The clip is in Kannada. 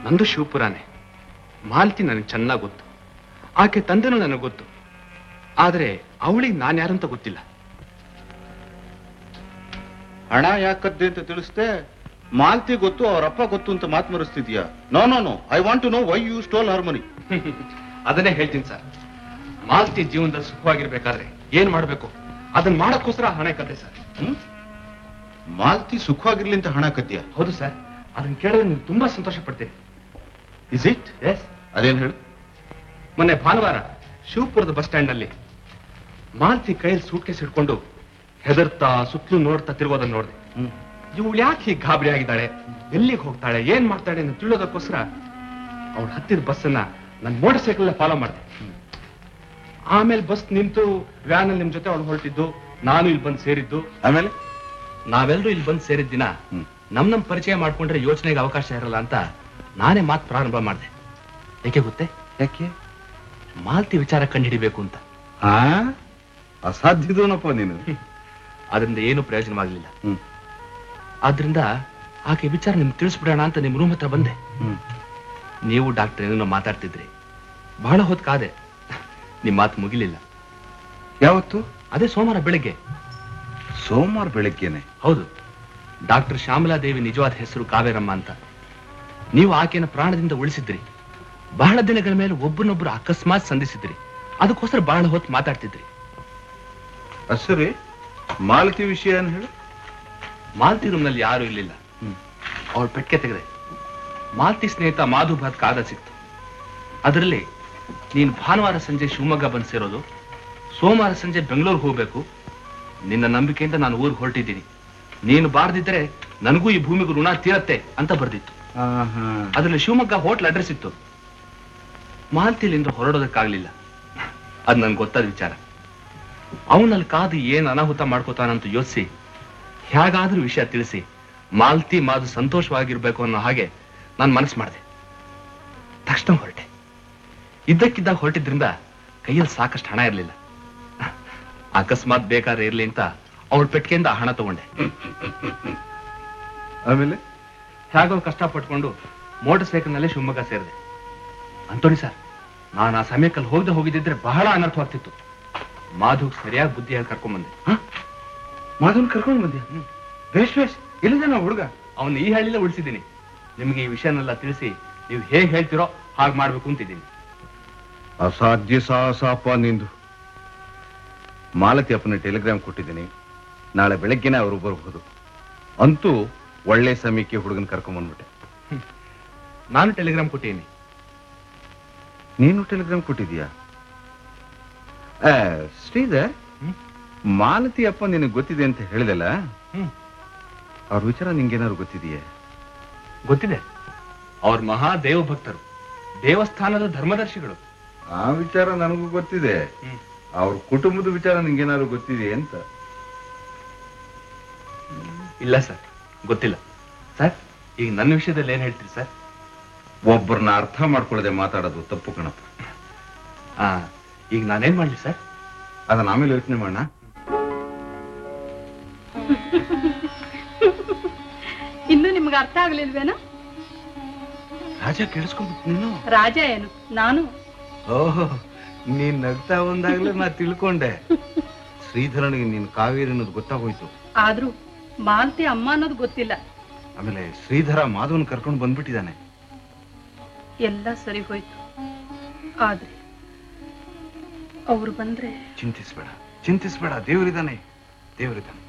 ನಂದು ಶಿವಪುರಾನೆ ಮಾಲತಿ ನನಗೆ ಚೆನ್ನಾಗಿ ಗೊತ್ತು ಆಕೆ ತಂದೆನೂ ನನಗೆ ಗೊತ್ತು ಆದರೆ ಅವಳಿಗೆ ನಾನು ಯಾರಂತ ಗೊತ್ತಿಲ್ಲ ಹಣ ಯಾಕದ್ದೆ ಅಂತ ತಿಳಿಸ್ದೆ ಮಾಲ್ತಿ ಗೊತ್ತು ಅವರಪ್ಪ ಗೊತ್ತು ಅಂತ ಮಾತು ಮರೆಸ್ತಿದ್ಯಾ no no no I want to know why you stole her money ಅದನ್ನೇ ಹೇಳ್ತೀನಿ ಸರ್ ಮಾಲತಿ ಜೀವನದಲ್ಲಿ ಸುಖವಾಗಿರ್ಬೇಕಾದ್ರೆ ಏನ್ ಮಾಡ್ಬೇಕು ಅದನ್ನ ಮಾಡಕ್ಕೋಸ್ಕರ ಹಣ ಕತೆ ಸರ್ ಹ್ಮ್ ಮಾಲ್ತಿ ಸುಖವಾಗಿರ್ಲಿ ಅಂತ ಹಣ ಕದ್ಯಾ ಹೌದು ಸರ್ ಅದನ್ನ ಕೇಳಿದ್ರೆ ನೀವು ತುಂಬಾ ಸಂತೋಷ ಪಡ್ತೀನಿ ಇಸ್ ಇಟ್ ಎಸ್ ಅದೇನ್ ಹೇಳು ಮೊನ್ನೆ ಭಾನುವಾರ ಶಿವಪುರದ ಬಸ್ ಸ್ಟ್ಯಾಂಡ್ ನಲ್ಲಿ ಮಾಲ್ತಿ ಕೈಯಲ್ಲಿ ಸೂಟ್ಕೇಸ್ ಹಿಡ್ಕೊಂಡು ಹೆದರ್ತಾ ಸುತ್ತಲೂ ನೋಡ್ತಾ ತಿರುಗೋದನ್ನ ನೋಡಿದೆ ಹ್ಮ್ ಇವಳು ಯಾಕೆ ಹೀಗೆ ಗಾಬರಿ ಆಗಿದ್ದಾಳೆ ಎಲ್ಲಿಗೆ ಹೋಗ್ತಾಳೆ ಏನ್ ಮಾಡ್ತಾಳೆ ಅಂತ ತಿಳಿಯೋದಕ್ಕೋಸ್ಕರ ಅವಳು ಹತ್ತಿದ ಬಸ್ಸನ್ನ ನನ್ನ ಮೋಟರ್ ಸೈಕಲ್ ಫಾಲೋ ಮಾಡಿದೆ ಆಮೇಲೆ ಬಸ್ ನಿಂತು ವ್ಯಾನ್ ಅಲ್ಲಿ ನಿಮ್ ಜೊತೆ ಅವಳು ಹೊರಟಿದ್ದು ನಾನು ಇಲ್ಲಿ ಬಂದು ಸೇರಿದ್ದು ಆಮೇಲೆ ನಾವೆಲ್ಲರೂ ಇಲ್ಲಿ ಬಂದು ಸೇರಿದ ದಿನ ಹ್ಮ್. ನಮ್ ನಮ್ ಪರಿಚಯ ಮಾಡ್ಕೊಂಡ್ರೆ ಯೋಚನೆಗೆ ಅವಕಾಶ ಇರಲ್ಲ ಅಂತ ನಾನೇ ಮಾತು ಪ್ರಾರಂಭ ಮಾಡಿದೆ ಏಕೆ ಗೊತ್ತೇ ಯಾಕೆ ಮಾಲ್ತಿ ವಿಚಾರ ಕಂಡುಹಿಡಿಬೇಕು ಅಂತ ಹಾ ಅಸಾಧ್ಯದೋನಪ್ಪ ನೀನು ಅದರಿಂದ ಏನು ಪ್ರಯೋಜನವಾಗಲಿಲ್ಲ ಹ್ಮ್ ಆದ್ರಿಂದ ಆಕೆ ವಿಚಾರ ನಿಮ್ಗೆ ತಿಳಿಸ್ಬಿಡೋಣ ಅಂತ ನಿಮ್ ರೂಮ್ ಹತ್ರ ಬಂದೆ ಹ್ಮ್ ನೀವು ಡಾಕ್ಟರ್ ಏನೇನೋ ಮಾತಾಡ್ತಿದ್ರಿ ಬಹಳ ಹೊತ್ತು ಕಾದೆ ನಿಮ್ ಮಾತು ಮುಗಿಲಿಲ್ಲ ಯಾವತ್ತು ಅದೇ ಸೋಮವಾರ ಬೆಳಿಗ್ಗೆ ಸೋಮವಾರ ಬೆಳಗ್ಗೆನೆ ಹೌದು ಡಾಕ್ಟರ್ ಶ್ಯಾಮಲಾದೇವಿ ನಿಜವಾದ ಹೆಸರು ಕಾವೇರಮ್ಮ ಅಂತ ನೀವು ಆಕೆನ ಪ್ರಾಣದಿಂದ ಉಳಿಸಿದ್ರಿ ಬಹಳ ದಿನಗಳ ಮೇಲೆ ಒಬ್ಬರನ್ನೊಬ್ರು ಅಕಸ್ಮಾತ್ ಸಂಧಿಸಿದ್ರಿ ಅದಕ್ಕೋಸ್ಕರ ಬಹಳ ಹೊತ್ತು ಮಾತಾಡ್ತಿದ್ರಿ ಸರಿ ಮಾಲತಿ ವಿಷಯ ಏನ್ ಹೇಳು ಮಾಲ್ತಿ ರೂಮ್ನಲ್ಲಿ ಯಾರು ಇರ್ಲಿಲ್ಲ ಹ್ಮ್. ಅವಳು ಪೆಟ್ಟಿಗೆ ತೆಗೆದೆ ಮಾಲ್ತಿ ಸ್ನೇಹಿತ ಮಾಧು ಭಟ್ ಕಾದ ಸಿಕ್ತು ಅದರಲ್ಲಿ ನೀನು ಭಾನುವಾರ ಸಂಜೆ ಶಿವಮೊಗ್ಗ ಬಂದು ಸೇರೋದು ಸೋಮವಾರ ಸಂಜೆ ಬೆಂಗಳೂರು ಹೋಗ್ಬೇಕು ನಿನ್ನ ನಂಬಿಕೆಯಿಂದ ನಾನು ಊರಿಗೆ ಹೊರಟಿದ್ದೀನಿ ನೀನು ಬಾರದಿದ್ರೆ ನನಗೂ ಈ ಭೂಮಿಗೂ ಋಣ ತೀರತ್ತೆ ಅಂತ ಬರ್ದಿತ್ತು ಅದರಲ್ಲಿ ಶಿವಮೊಗ್ಗ ಹೋಟ್ಲ್ ಅಡ್ರೆಸ್ ಇತ್ತು ಮಾಲ್ತಿಲಿಂದ ಹೊರಡೋದಕ್ಕಾಗ್ಲಿಲ್ಲ ಅದು ನನ್ಗೆ ಗೊತ್ತಾದ ವಿಚಾರ ಅವನಲ್ಲಿ ಕಾದು ಏನ್ ಅನಾಹುತ ಮಾಡ್ಕೋತಾನಂತ ಯೋಚಿಸಿ ಹೇಗಾದ್ರೂ ವಿಷಯ ತಿಳಿಸಿ ಮಾಲ್ತಿ ಮಾದು ಸಂತೋಷವಾಗಿರ್ಬೇಕು ಅನ್ನೋ ಹಾಗೆ ನಾನು ಮನಸ್ಸು ಮಾಡಿದೆ ತಕ್ಷಣ ಹೊರಟೆ ಇದ್ದಕ್ಕಿದ್ದಾಗ ಹೊರಟಿದ್ರಿಂದ ಕೈಯಲ್ಲಿ ಸಾಕಷ್ಟು ಹಣ ಇರಲಿಲ್ಲ ಅಕಸ್ಮಾತ್ ಬೇಕಾದ್ರೆ ಇರ್ಲಿ ಅಂತ ಅವಳ ಪೆಟ್ಟಿಗೆಯಿಂದ ಆ ಹಣ ತಗೊಂಡೆ ಆಮೇಲೆ ಹೇಗೋ ಕಷ್ಟಪಟ್ಕೊಂಡು ಮೋಟರ್ ಸೈಕಲ್ನಲ್ಲೇ ಶಿವಮೊಗ್ಗ ಸೇರಿದೆ ಅಂತೋಣಿ ಸರ್ ನಾನು ಆ ಸಮಯಕ್ಕಲ್ಲಿ ಹೋಗದೆ ಹೋಗಿದ್ದಿದ್ರೆ ಬಹಳ ಅನರ್ಥವಾಗ್ತಿತ್ತು ಮಾಧು ಸರಿಯಾಗಿ ಬುದ್ಧಿ ಹೇಳಿ ಕರ್ಕೊಂಡ್ಬಂದೆ ಮಾಧವನ್ ಕರ್ಕೊಂಡು ಬಂದ್ಯಾ ಬೇಷ್ ಬೇಷ್ ಎಲ್ಲಿದ್ದಾನ ಹುಡುಗ ಅವನು ಈ ಹಳ್ಳಿಲೇ ಉಳಿಸಿದ್ದೀನಿ ನಿಮಗೆ ಈ ವಿಷಯನೆಲ್ಲ ತಿಳಿಸಿ ನೀವು ಹೇಗೆ ಹೇಳ್ತಿರೋ ಹಾಗೆ ಮಾಡ್ಬೇಕು ಅಂತಿದ್ದೀನಿ ಅಸಾಧ್ಯ ಸಾಹಸಪ್ಪ ನಿಂದು ಮಾಲತಿ ಅಪ್ಪನ ಟೆಲಿಗ್ರಾಮ್ ಕೊಟ್ಟಿದ್ದೀನಿ ನಾಳೆ ಬೆಳಗ್ಗೆನೆ ಅವರು ಬರಬಹುದು ಅಂತೂ ಒಳ್ಳೆ ಸಮಯಕ್ಕೆ ಹುಡುಗನ್ ಕರ್ಕೊಂಡ್ ಬಂದ್ಬಿಟ್ಟೆ ನಾನು ಟೆಲಿಗ್ರಾಮ್ ಕೊಟ್ಟಿದ್ದೀನಿ ನೀನು ಟೆಲಿಗ್ರಾಮ್ ಕೊಟ್ಟಿದ್ಯಾ ಆ, ಶ್ರೀಧರ್ ಹ್ಮ್? ಮಾಲತಿ ಅಪ್ಪ ನಿನಗೆ ಗೊತ್ತಿದೆ ಅಂತ ಹೇಳಿದಲ್ಲ ಹ್ಮ್ ಅವ್ರ ವಿಚಾರ ನಿಂಗೇನಾದ್ರು ಗೊತ್ತಿದೆಯೇ ಗೊತ್ತಿದೆ ಅವ್ರ ಮಹಾ ದೇವ ಭಕ್ತರು ದೇವಸ್ಥಾನದ ಧರ್ಮದರ್ಶಿಗಳು ಆ ವಿಚಾರ ನನಗೂ ಗೊತ್ತಿದೆ ಹ್ಮ್. ಅವ್ರ ಕುಟುಂಬದ ವಿಚಾರ ನಿಂಗೇನಾದ್ರು ಗೊತ್ತಿದೆ ಅಂತ ಇಲ್ಲ ಸರ್ ಗೊತ್ತಿಲ್ಲ ಸರ್ ಈಗ ನನ್ನ ವಿಷಯದಲ್ಲಿ ಏನ್ ಹೇಳ್ತೀರಿ ಸರ್ ಒಬ್ಬರನ್ನ ಅರ್ಥ ಮಾಡ್ಕೊಳ್ಳದೆ ಮಾತಾಡೋದು ತಪ್ಪು ಕಣಪ್ಪ ಆ ಈಗ ನಾನೇನ್ ಮಾಡ್ಲಿ ಸರ್ ಅದನ್ನ ಆಮೇಲೆ ಯೋಚನೆ ಮಾಡೋಣ ಇನ್ನು ನಿಮ್ಗೆ ಅರ್ಥ ಆಗ್ಲಿಲ್ವೇನೋ ರಾಜ ಕೇಳಿಸ್ಕೊಂಡ್ಬಿಟ್ಟು ನೀನು ರಾಜ ಏನು ನಾನು ಓಹೋ ನೀನ್ ನಗ್ತಾ ಬಂದಾಗ್ಲೇ ನಾ ತಿಳ್ಕೊಂಡೆ ಶ್ರೀಧರನಿಗೆ ನೀನ್ ಕಾವೇರಿ ಅನ್ನೋದು ಗೊತ್ತಾಗೋಯ್ತು ಆದ್ರೂ ಮಾಲ್ತಿ ಅಮ್ಮ ಅನ್ನೋದು ಗೊತ್ತಿಲ್ಲ ಆಮೇಲೆ ಶ್ರೀಧರ ಮಾಧವನ್ ಕರ್ಕೊಂಡು ಬಂದ್ಬಿಟ್ಟಿದ್ದಾನೆ ಎಲ್ಲ ಸರಿ ಹೋಯ್ತು ಆದ್ರೆ ಅವ್ರು ಬಂದ್ರೆ ಚಿಂತಿಸ್ಬೇಡ ಚಿಂತಿಸ್ಬೇಡ ದೇವರಿದ್ದಾನೆ ದೇವರಿದ್ದಾನೆ